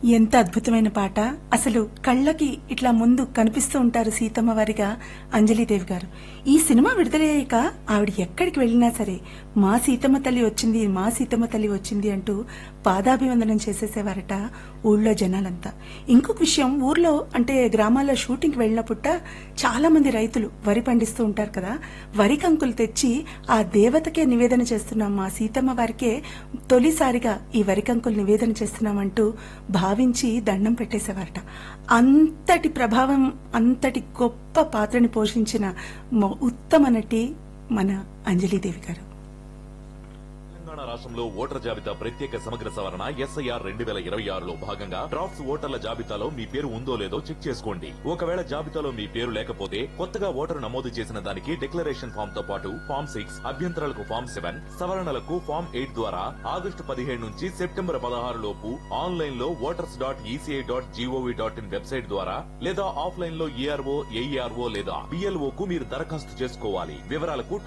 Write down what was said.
ఎంత అద్భుతమైన పాట అసలు కళ్ళకి ఇట్లా ముందు కనిపిస్తూ ఉంటారు సీతమ్మ వారిగా అంజలిదేవి గారు ఈ సినిమా విడుదలయ్యాక ఆవిడ ఎక్కడికి వెళ్ళినా సరే మా సీతమ్మ తల్లి వచ్చింది మా సీతమ్మ తల్లి వచ్చింది అంటూ పాదాభివందనం చేసేసేవారట ఊళ్ళో జనాలంతా ఇంకొక విషయం ఊర్లో అంటే గ్రామాల్లో షూటింగ్కి వెళ్ళినప్పుట చాలా మంది రైతులు వరి పండిస్తూ ఉంటారు కదా వరి కంకులు తెచ్చి ఆ దేవతకే నివేదన చేస్తున్నాం మా సీతమ్మ వారికే తొలిసారిగా ఈ వరి కంకులు నివేదన చేస్తున్నామంటూ భావించి దండం పెట్టేసేవారట అంతటి ప్రభావం అంతటి గొప్ప పాత్రని పోషించిన మొ- ఉత్తమ నటి మన అంజలీదేవి గారు తెలంగాణ రాష్ట్రంలో ఓటర్ జాబితా ప్రత్యేక సమగ్ర సవరణ ఎస్ఐఆర్ రెండు వేల ఇరవై ఆరులో భాగంగా డ్రాఫ్ట్స్ ఓటర్ల జాబితాలో మీ పేరు ఉందో లేదో చెక్ చేసుకోండి ఒకవేళ జాబితాలో మీ పేరు లేకపోతే కొత్తగా ఓటరు నమోదు చేసిన దానికి డిక్లరేషన్ ఫామ్ తో పాటు ఫామ్ సిక్స్ అభ్యంతరాలకు ఫామ్ సెవెన్ సవరణలకు ఫామ్ ఎయిట్ ద్వారా ఆగస్టు పదిహేడు నుంచి సెప్టెంబర్ పదహారు లోపు ఆన్లైన్ లో voters dot ECI dot gov dot in website ద్వారా లేదా ఆఫ్లైన్ లో ఏఆర్ఓ ఏఈఆర్ఓ లేదా బిఎల్ఓ కు మీరు దరఖాస్తు చేసుకోవాలి వివరాలకు